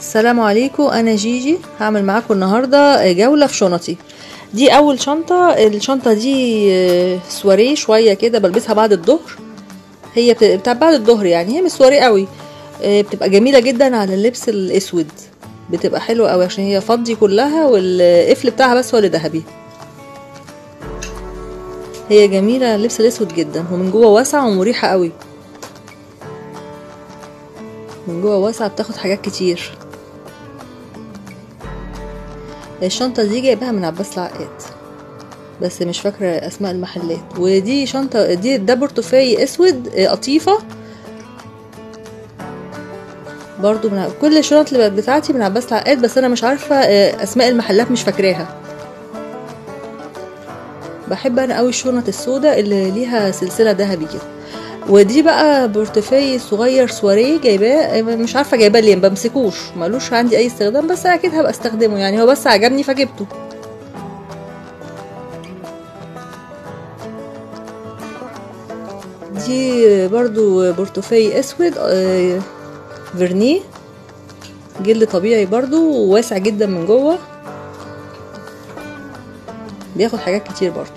السلام عليكم انا جيجي هعمل معاكم النهارده جوله في شنطي دي اول شنطه الشنطه دي آه، سواريه شويه كده بلبسها بعد الظهر هي بت- بتاع بعد الظهر يعني هي مش سواريه قوي آه، بتبقى جميله جدا على اللبس الاسود بتبقى حلوه قوي عشان هي فضي كلها والقفل بتاعها بس هو اللي ذهبي هي جميله اللبس الاسود جدا ومن جوه واسعه ومريحه قوي من جوه واسعه بتاخد حاجات كتير الشنطة دي جايباها من عباس العقاد بس مش فاكرة أسماء المحلات ودي شنطة دي ده برتقالي أسود آه، قطيفة برضو من كل الشنط اللي بقت بتاعتي من عباس العقاد بس أنا مش عارفة آه، أسماء المحلات مش فاكراها بحب أنا أوي الشنط السوداء اللي ليها سلسلة ذهبي كده ودي بقى برتفاي صغير سواريه جايباه مش عارفه جايباه ليه ما بمسكوش ملوش عندي اي استخدام بس اكيد هبقى استخدمه يعني هو بس عجبني فجبته دي برضو برتفاي اسود آه، فيرنيه جلد طبيعي برضو وواسع جدا من جوه بياخد حاجات كتير برضو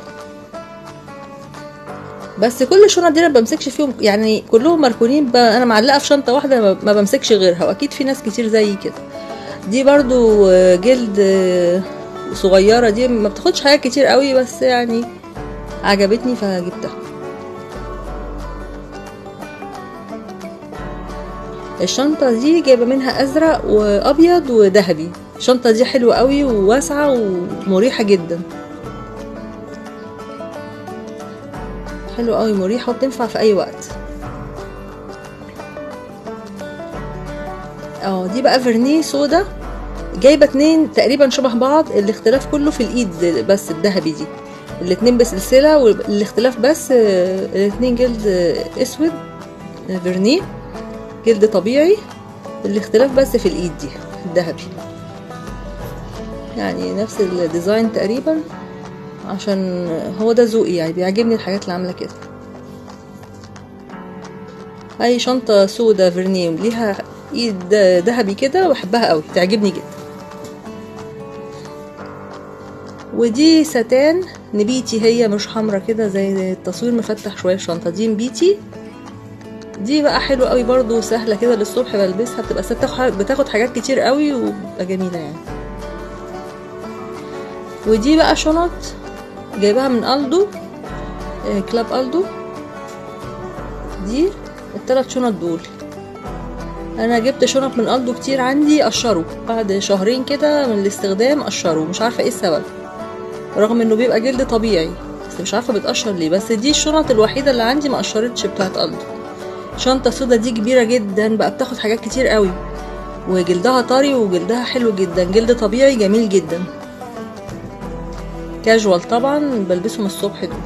بس كل الشنط دي انا ما بمسكش فيهم يعني كلهم مركونين ب... انا معلقه في شنطه واحده ما- ما بمسكش غيرها واكيد في ناس كتير زيي كده دي برضو آه، جلد آه، صغيره دي ما بتاخدش حاجات كتير قوي بس يعني عجبتني فجبتها الشنطه دي جايبه منها ازرق وابيض وذهبي الشنطه دي حلوه قوي وواسعه ومريحه جدا حلو قوي مريحة وبتنفع في أي وقت اه دي بقى فيرنيه سودا جايبة اتنين تقريبا شبه بعض الاختلاف كله في الإيد بس الذهبي دي الاتنين بسلسلة والاختلاف بس آه، الاتنين جلد آه، اسود آه، فيرنيه جلد طبيعي الاختلاف بس في الإيد دي الذهبي يعني نفس الديزاين تقريبا عشان هو ده ذوقي يعني بيعجبني الحاجات اللي عامله كده اي شنطه سودا فيرنيم ليها ايد ذهبي كده بحبها قوي تعجبني جدا ودي ستان نبيتي هي مش حمرا كده زي التصوير مفتح شويه الشنطه دي نبيتي دي بقى حلوه قوي برضو سهله كده للصبح بلبسها بتبقى ست- بتاخد بتاخد حاجات كتير قوي وبتبقى جميله يعني ودي بقى شنط جايباها من ألدو آه، كلاب ألدو دي التلات شنط دول انا جبت شنط من ألدو كتير عندي قشروا بعد شهرين كده من الاستخدام قشروا مش عارفه ايه السبب رغم انه بيبقى جلد طبيعي بس مش عارفه بتقشر ليه بس دي الشنط الوحيده اللي عندي ما قشرتش بتاعت ألدو شنطه سودا دي كبيره جدا بقى بتاخد حاجات كتير قوي وجلدها طري وجلدها حلو جدا جلد طبيعي جميل جدا كاجوال طبعا بلبسهم الصبح دول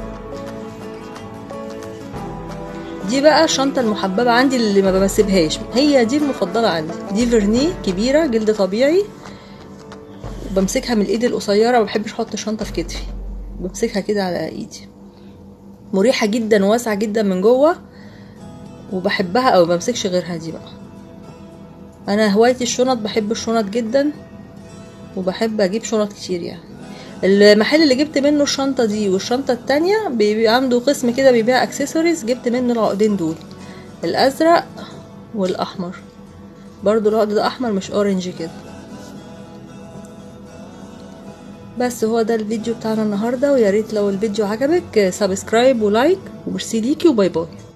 دي بقى الشنطة المحببة عندي اللي ما بسيبهاش هي دي المفضلة عندي دي فيرنيه كبيرة جلد طبيعي بمسكها من الايد القصيرة ما بحبش احط الشنطة في كتفي بمسكها كده على ايدي مريحة جدا واسعة جدا من جوه وبحبها او بمسكش غيرها دي بقى انا هوايتي الشنط بحب الشنط جدا وبحب اجيب شنط كتير يعني المحل اللي جبت منه الشنطة دي والشنطة التانية بيبقى عنده قسم كده بيبيع اكسسوارز جبت منه العقدين دول الازرق والاحمر برضو العقد ده احمر مش اورنج كده بس هو ده الفيديو بتاعنا النهارده ويا ريت لو الفيديو عجبك سبسكرايب ولايك وميرسي ليكي وباي باي